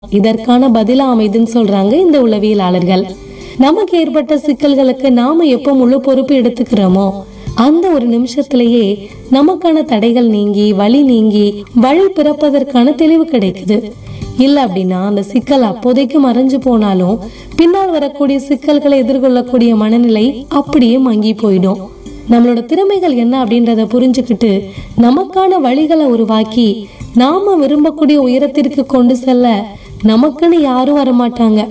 இதற்கான பதிலா அமைதுன்னு சொல்றாங்க இந்த உளவியலாளர்கள் நமக்கு ஏற்பட்ட சிக்கல்களுக்கு நாம எப்போ முழு பொறுப்பு எடுத்துக்கிறோமோ அந்த ஒரு நிமிஷத்திலேயே நமக்கான தடைகள் நீங்கி வழி நீங்கி வழி பிறப்பதற்கான தெளிவு கிடைக்குது இல்ல அப்படின்னா அந்த சிக்கல் அப்போதைக்கு மறைஞ்சு போனாலும் பின்னால் வரக்கூடிய சிக்கல்களை எதிர்கொள்ளக்கூடிய மனநிலை அப்படியே மங்கி போயிடும் நம்மளோட திறமைகள் என்ன அப்படின்றத புரிஞ்சுக்கிட்டு நமக்கான வழிகளை உருவாக்கி நாம விரும்பக்கூடிய உயரத்திற்கு கொண்டு செல்ல நமக்குன்னு யாரும் வரமாட்டாங்க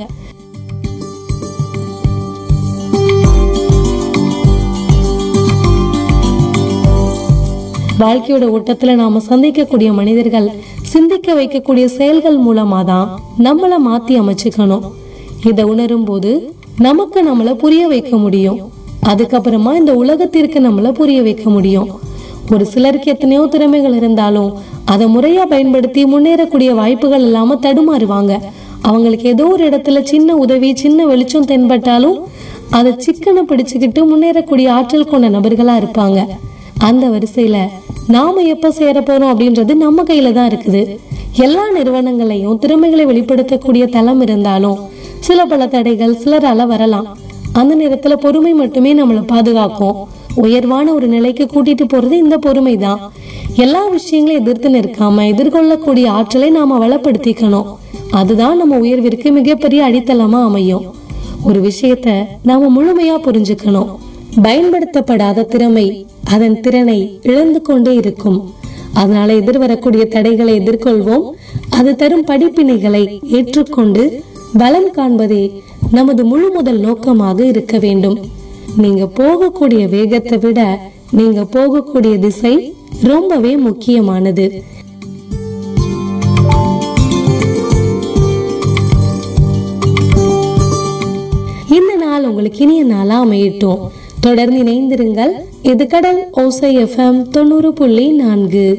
வாழ்க்கையோட ஓட்டத்துல நாம சந்திக்கக்கூடிய மனிதர்கள் சிந்திக்க வைக்கக்கூடிய செயல்கள் மூலமா தான் நம்மள மாத்தி அமைச்சுக்கணும் இதை உணரும் போது நமக்கு நம்மள புரிய வைக்க முடியும் அதுக்கப்புறமா இந்த உலகத்திற்கு நம்மள புரிய வைக்க முடியும் ஒரு சிலருக்கு எத்தனையோ திறமைகள் இருந்தாலும் அதை முறையா பயன்படுத்தி முன்னேறக்கூடிய வாய்ப்புகள் இல்லாம தடுமாறுவாங்க அவங்களுக்கு ஏதோ ஒரு இடத்துல சின்ன உதவி சின்ன வெளிச்சம் தென்பட்டாலும் அதை சிக்கனை பிடிச்சுக்கிட்டு முன்னேறக்கூடிய ஆற்றல் கொண்ட நபர்களா இருப்பாங்க அந்த வரிசையில நாம எப்ப சேர போறோம் அப்படின்றது நம்ம கையில தான் இருக்குது எல்லா நிறுவனங்களையும் திறமைகளை வெளிப்படுத்தக்கூடிய தளம் இருந்தாலும் சில பல தடைகள் சிலரால வரலாம் அந்த நேரத்துல பொறுமை மட்டுமே நம்மளை பாதுகாக்கும் உயர்வான ஒரு நிலைக்கு கூட்டிட்டு போறது இந்த பொறுமை தான் எல்லா விஷயங்களையும் எதிர்த்து நிற்காம எதிர்கொள்ளக்கூடிய ஆற்றலை நாம வளப்படுத்திக்கணும் அதுதான் நம்ம உயர்விற்கு மிகப்பெரிய அடித்தளமா அமையும் ஒரு விஷயத்த நாம முழுமையா புரிஞ்சுக்கணும் பயன்படுத்தப்படாத திறமை அதன் திறனை இழந்து கொண்டே இருக்கும் அதனால எதிர்வரக்கூடிய தடைகளை எதிர்கொள்வோம் அது தரும் படிப்பினைகளை ஏற்றுக்கொண்டு பலம் காண்பதே நமது முழு முதல் நோக்கமாக இருக்க வேண்டும் நீங்க போகக்கூடிய வேகத்தை விட நீங்க போகக்கூடிய திசை ரொம்பவே முக்கியமானது இந்த நாள் உங்களுக்கு இனிய நாளா அமையட்டும் தொடர்ந்து இணைந்திருங்கள் இது கடல் ஓசை எஃப்எம் தொண்ணூறு புள்ளி நான்கு